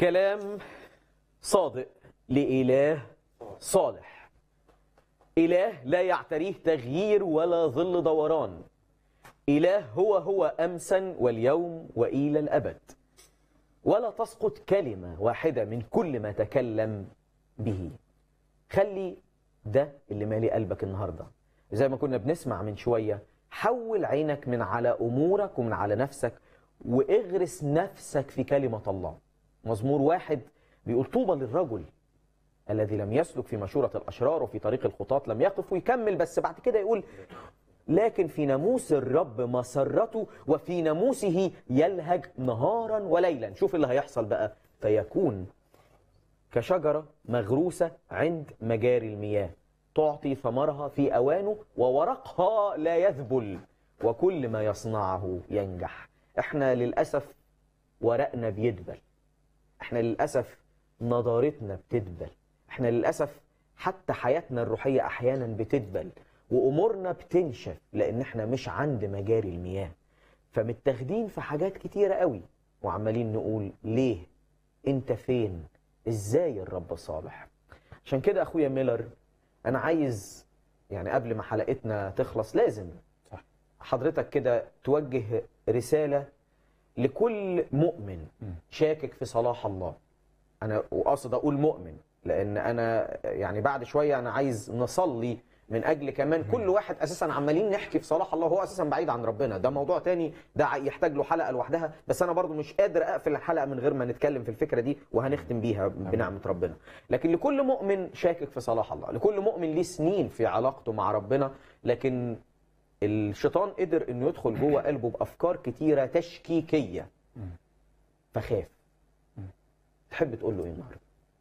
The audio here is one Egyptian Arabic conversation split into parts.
كلام صادق لإله صالح إله لا يعتريه تغيير ولا ظل دوران إله هو هو أمسا واليوم وإلى الأبد ولا تسقط كلمة واحدة من كل ما تكلم به خلي ده اللي مالي قلبك النهاردة زي ما كنا بنسمع من شوية حول عينك من على أمورك ومن على نفسك واغرس نفسك في كلمة الله مزمور واحد بيقول طوبى للرجل الذي لم يسلك في مشورة الأشرار وفي طريق الخطاة لم يقف ويكمل بس بعد كده يقول لكن في ناموس الرب مسرته وفي ناموسه يلهج نهارا وليلا شوف اللي هيحصل بقى فيكون كشجرة مغروسة عند مجاري المياه تعطي ثمرها في أوانه وورقها لا يذبل وكل ما يصنعه ينجح احنا للأسف ورقنا بيدبل احنا للأسف نضارتنا بتدبل احنا للأسف حتى حياتنا الروحية أحيانا بتدبل وأمورنا بتنشف لأن احنا مش عند مجاري المياه فمتاخدين في حاجات كتيرة قوي وعمالين نقول ليه انت فين ازاي الرب صالح عشان كده اخويا ميلر انا عايز يعني قبل ما حلقتنا تخلص لازم صح. حضرتك كده توجه رسالة لكل مؤمن شاكك في صلاح الله انا واقصد اقول مؤمن لان انا يعني بعد شويه انا عايز نصلي من اجل كمان كل واحد اساسا عمالين نحكي في صلاح الله وهو اساسا بعيد عن ربنا ده موضوع تاني ده يحتاج له حلقه لوحدها بس انا برضو مش قادر اقفل الحلقه من غير ما نتكلم في الفكره دي وهنختم بيها بنعمه ربنا لكن لكل مؤمن شاكك في صلاح الله لكل مؤمن ليه سنين في علاقته مع ربنا لكن الشيطان قدر انه يدخل جوه قلبه بافكار كتيره تشكيكيه فخاف تحب تقول له ايه النهارده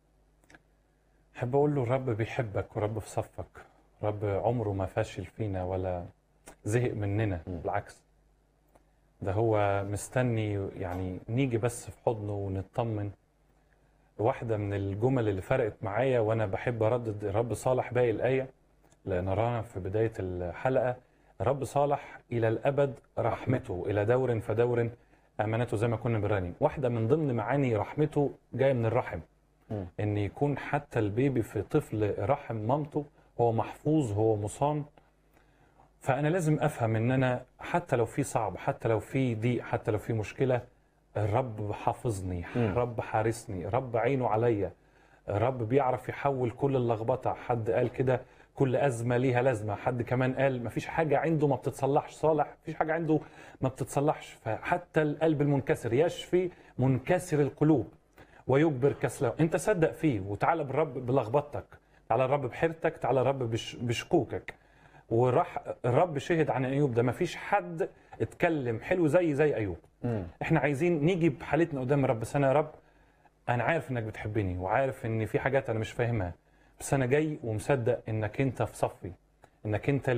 احب اقول له الرب بيحبك ورب في صفك رب عمره ما فاشل فينا ولا زهق مننا بالعكس ده هو مستني يعني نيجي بس في حضنه ونطمن واحدة من الجمل اللي فرقت معايا وانا بحب اردد الرب صالح باقي الآية لأن رانا في بداية الحلقة رب صالح إلى الأبد رحمته إلى دور فدور أمانته زي ما كنا بنرنم واحدة من ضمن معاني رحمته جاية من الرحم مم. ان يكون حتى البيبي في طفل رحم مامته هو محفوظ هو مصان فانا لازم افهم ان انا حتى لو في صعب حتى لو في ضيق حتى لو في مشكله الرب حافظني مم. رب حارسني رب عينه عليا رب بيعرف يحول كل اللخبطه حد قال كده كل ازمه ليها لازمه حد كمان قال مفيش حاجه عنده ما بتتصلحش صالح مفيش حاجه عنده ما بتتصلحش فحتى القلب المنكسر يشفي منكسر القلوب ويجبر كسله انت صدق فيه وتعالى بالرب بلخبطتك تعالى الرب بحيرتك تعالى الرب بش بشكوكك وراح الرب شهد عن ايوب ده مفيش حد اتكلم حلو زي زي ايوب مم. احنا عايزين نيجي بحالتنا قدام الرب بس انا يا رب انا عارف انك بتحبني وعارف ان في حاجات انا مش فاهمها بس انا جاي ومصدق انك انت في صفي انك انت